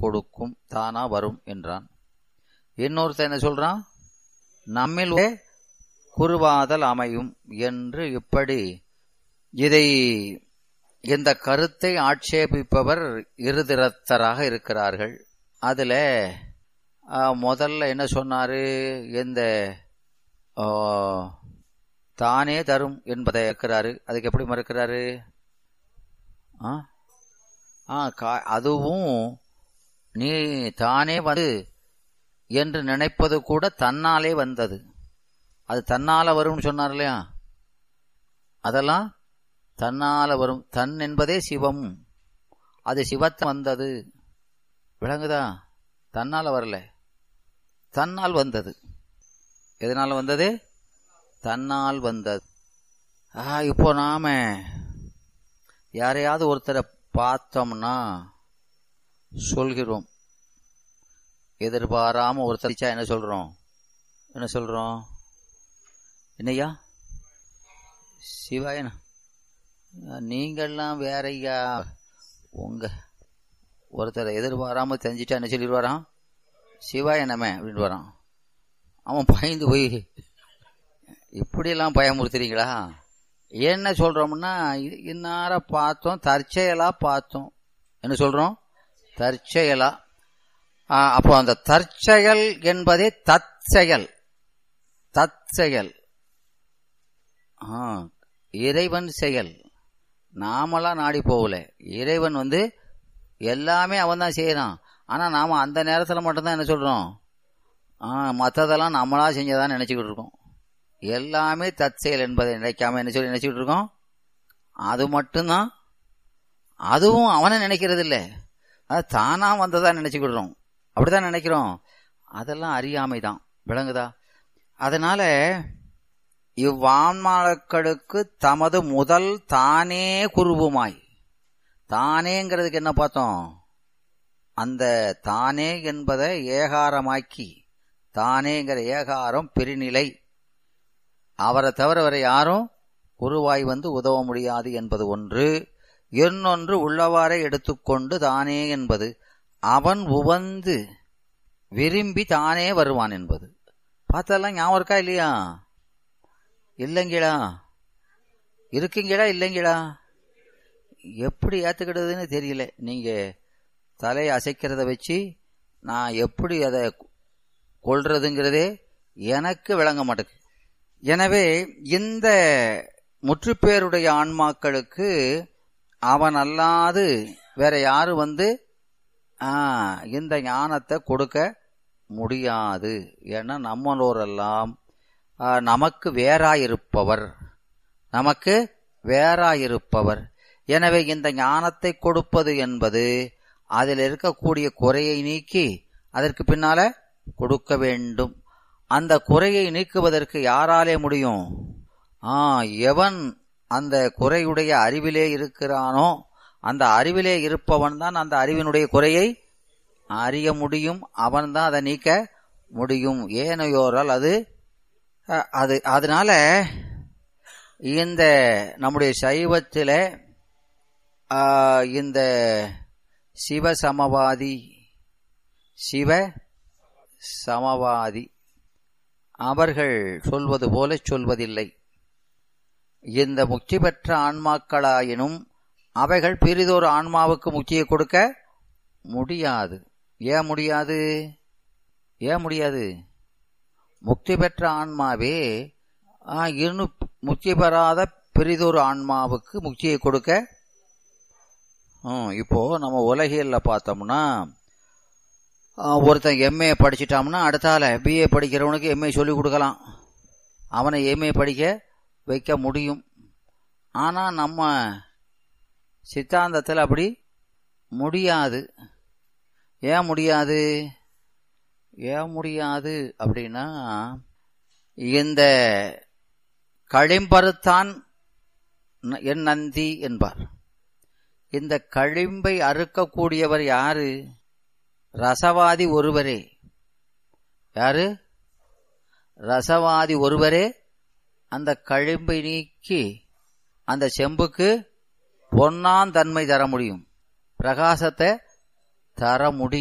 கொடுக்கும் தானா வரும் என்றான் இன்னொருத்தன் என்ன சொல்றான் நம்மில் ஒரே குருவாதல் அமையும் என்று இப்படி இதை இந்த கருத்தை ஆட்சேபிப்பவர் இருதிரத்தராக இருக்கிறார்கள் அதுல ஆ, முதல்ல என்ன சொன்னாரு இந்த ஆ, தானே தரும் என்பதை இருக்கிறாரு அதுக்கு எப்படி மறுக்கிறாரு ஆ ஆ கா- அதுவும் நீ தானே வந்து என்று நினைப்பது கூட தன்னாலே வந்தது அது தன்னால வரும்னு சொன்னார் இல்லையா அதெல்லாம் தன்னால வரும் தன் என்பதே சிவம் அது சிவத்தை வந்தது விளங்குதா தன்னால வரல தன்னால் வந்தது எதனால வந்தது தன்னால் வந்தது ஆ இப்போ நாம யாரையாவது ஒருத்தரை பார்த்தோம்னா சொல்கிறோம் எதிர்பாராம ஒருத்தர் அடிச்சா என்ன சொல்றோம் என்ன சொல்றோம் என்னய்யா சிவாயனா நீங்கள்லாம் வேறய்யா உங்க ஒருத்தரை எதிர்பாராம தெரிஞ்சிட்டா என்ன சொல்லிடுவாராம் சிவாயனமே அப்படின்னு வரான் அவன் பயந்து போய் இப்படியெல்லாம் பயமுறுத்துறீங்களா என்ன சொல்றோம்னா இ- இன்னார பார்த்தோம் தற்செயலா பார்த்தோம் என்ன சொல்றோம் தற்செயலா ஆ, அப்போ அந்த தற்செயல் என்பதே தற்செயல் தற்செயல் ஆ, இறைவன் செயல் நாமெல்லாம் நாடி போகல இறைவன் வந்து எல்லாமே அவன் தான் செய்யறான் ஆனா நாம அந்த நேரத்துல மட்டும்தான் என்ன சொல்றோம் ஆ மற்றதெல்லாம் நம்மளா செஞ்சதான் நினைச்சுக்கிட்டு இருக்கோம் எல்லாமே தற்செயல் என்பதை நினைக்காம என்ன சொல்லி நினைச்சுக்கிட்டு இருக்கோம் அது மட்டும்தான் அதுவும் அவனை நினைக்கிறது இல்ல அது தானா வந்ததா நினைச்சுக்கிடுறோம் அப்படிதான் நினைக்கிறோம் அதெல்லாம் அறியாமை தான் விளங்குதா அதனால இவ்வான்மாக்களுக்கு தமது முதல் தானே குருவுமாய் தானேங்கிறதுக்கு என்ன பார்த்தோம் அந்த தானே என்பதை ஏகாரமாக்கி தானேங்கிற ஏகாரம் பெருநிலை அவரை தவிர வேற யாரும் குருவாய் வந்து உதவ முடியாது என்பது ஒன்று இன்னொன்று உள்ளவாறே எடுத்துக்கொண்டு தானே என்பது அவன் உவந்து விரும்பி தானே வருவான் என்பது பார்த்ததெல்லாம் ஞாபகம் இருக்கா இல்லையா இல்லைங்களா இருக்குங்களா இல்லைங்களா எப்படி ஏத்துக்கிடுதுன்னு தெரியல நீங்க தலையை அசைக்கிறத வச்சு நான் எப்படி அதை கொள்றதுங்கிறதே எனக்கு விளங்க மாட்டேங்குது எனவே இந்த முற்றுப்பேருடைய ஆன்மாக்களுக்கு அவன் அல்லாது வேற யாரு வந்து ஆ, இந்த ஞானத்தை கொடுக்க முடியாது ஏன்னா நம்மளோரெல்லாம் ஆ, நமக்கு வேறாயிருப்பவர் நமக்கு வேறாயிருப்பவர் எனவே இந்த ஞானத்தை கொடுப்பது என்பது அதில் இருக்கக்கூடிய குறையை நீக்கி அதற்கு பின்னால கொடுக்க வேண்டும் அந்த குறையை நீக்குவதற்கு யாராலே முடியும் ஆ எவன் அந்த குறையுடைய அறிவிலே இருக்கிறானோ அந்த அறிவிலே இருப்பவன் தான் அந்த அறிவினுடைய குறையை அறிய முடியும் அவன் தான் அதை நீக்க முடியும் ஏனையோரால் அது அ- அது அதனால இந்த நம்முடைய சைவத்தில ஆ, இந்த சிவ சமவாதி சிவ சமவாதி அவர்கள் சொல்வது போல சொல்வதில்லை இந்த முக்தி பெற்ற ஆன்மாக்களாயினும் அவைகள் பெரிதொரு ஆன்மாவுக்கு முக்தியை கொடுக்க முடியாது ஏன் முடியாது ஏன் முடியாது முக்தி பெற்ற ஆன்மாவே ஆ, இன்னும் முக்தி பெறாத பெரிதொரு ஆன்மாவுக்கு முக்தியை கொடுக்க ம், இப்போ நம்ம உலகியல்ல பார்த்தோம்னா ஆ, ஒருத்தன் எம்ஏ படிச்சிட்டாம்னா அடுத்தால பிஏ படிக்கிறவனுக்கு எம்ஏ சொல்லி கொடுக்கலாம் அவனை எம்ஏ படிக்க வைக்க முடியும் ஆனா நம்ம சித்தாந்தத்தில் அப்படி முடியாது ஏன் முடியாது ஏன் முடியாது அப்படின்னா இந்த களிம்பருத்தான் ந- என் நந்தி என்பார் இந்த களிம்பை அறுக்கக்கூடியவர் யாரு ரசவாதி ஒருவரே யாரு ரசவாதி ஒருவரே அந்த களிம்பை நீக்கி அந்த செம்புக்கு பொன்னாந்தன்மை தர முடியும் பிரகாசத்தை தர முடியும்